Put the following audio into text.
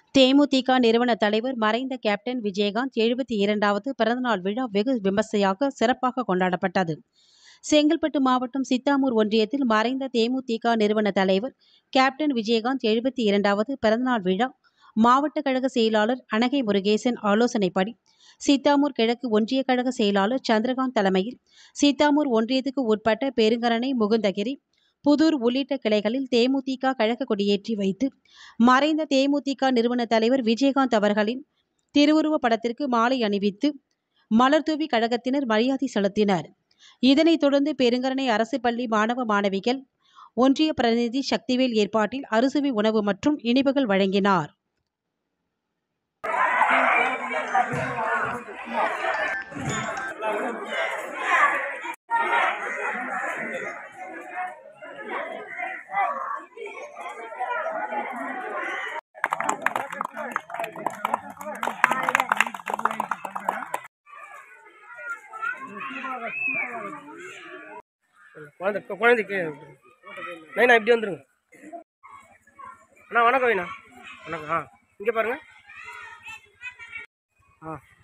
தேமுதிக நிறுவன தலைவர் மறைந்த கேப்டன் விஜயகாந்த் எழுபத்தி இரண்டாவது பிறந்தநாள் விழா வெகு விமர்சையாக சிறப்பாக கொண்டாடப்பட்டது செங்கல்பட்டு மாவட்டம் சித்தாமூர் ஒன்றியத்தில் மறைந்த தேமுதிக நிறுவன தலைவர் கேப்டன் விஜயகாந்த் எழுபத்தி இரண்டாவது பிறந்தநாள் விழா மாவட்ட கழக செயலாளர் அனகை முருகேசன் ஆலோசனைப்படி சித்தாமூர் கிழக்கு ஒன்றிய கழக செயலாளர் சந்திரகாந்த் தலைமையில் சித்தாமூர் ஒன்றியத்துக்கு உட்பட்ட பெருங்கரணை முகுந்தகிரி புதூர் உள்ளிட்ட கிளைகளில் தேமுதிக கழக கொடியேற்றி வைத்து மறைந்த தேமுதிக நிறுவன தலைவர் விஜயகாந்த் அவர்களின் திருவுருவ படத்திற்கு மாலை அணிவித்து மலர்தூவி கழகத்தினர் மரியாதை செலுத்தினர் இதனைத் தொடர்ந்து பெருங்கரணை அரசு பள்ளி மாணவ மாணவிகள் ஒன்றிய பிரதிநிதி சக்திவேல் ஏற்பாட்டில் அறுசுவை உணவு மற்றும் இனிப்புகள் வழங்கினார் குழந்தை கு- குழந்தைக்கு நைனா இப்படி வந்துருங்க அண்ணா வணக்கம் வைண்ணா வணக்கம் ஆ இங்கே பாருங்கள் ஆ